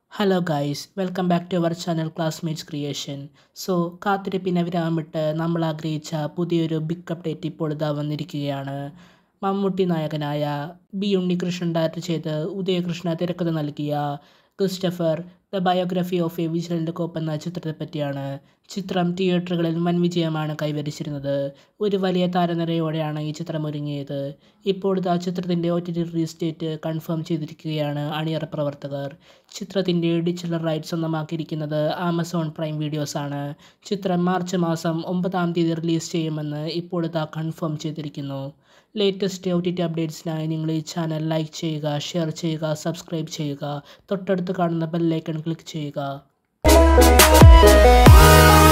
hello guys welcome back to our channel classmates creation so കാത്തിരിപ്പിനെ വിരാമിട്ട് നമ്മൾ ആഗ്രഹിച്ച പുതിയൊരു ബിഗ് അപ്ഡേറ്റ് ഇപ്പോൾ ഇതാ വന്നിരിക്കുകയാണ് മമ്മൂട്ടി നായകനായ ബി ഉണ്ണികൃഷ്ണൻ ഡയറക്റ്റ് ചെയ്ത് ഉദയകൃഷ്ണ തിരക്കഥ നൽകിയ Christopher the biography of a vigilant cop എന്ന ചിത്രത്തെ പറ്റിയാണ് ചിത്രം തിയേറ്ററുകളിൽ വൻ വിജയമാണ് കൈവരിച്ചിരുന്നത് ഒരു വലിയ താരനിരയോടെയാണ് ഈ ചിത്രം ഒരുങ്ങിയത് ഇപ്പോഴത്തെ ആ ചിത്രത്തിൻ്റെ O T T release date confirm ചെയ്തിരിക്കുകയാണ് അണിയറ പ്രവർത്തകർ ചിത്രത്തിൻ്റെ ഡിജിറ്റൽ റൈറ്റ് സ്വന്തമാക്കിയിരിക്കുന്നത് ആമസോൺ പ്രൈം വീഡിയോസ് ആണ് ചിത്രം മാർച്ച് മാസം ഒമ്പതാം തീയതി റിലീസ് ചെയ്യുമെന്ന് ഇപ്പോഴത്തെ കൺഫേം ചെയ്തിരിക്കുന്നു ലേറ്റസ്റ്റ് ഒ ടി ടി അപ്ഡേറ്റ്സിനായി നിങ്ങൾ ഈ ചാനൽ ലൈക്ക് ചെയ്യുക ഷെയർ ചെയ്യുക സബ്സ്ക്രൈബ് ചെയ്യുക തൊട്ടടുത്ത് കാണുന്ന ബെല്ലൈക്കൺ ക്ലിക്ക് ചെയ്യുക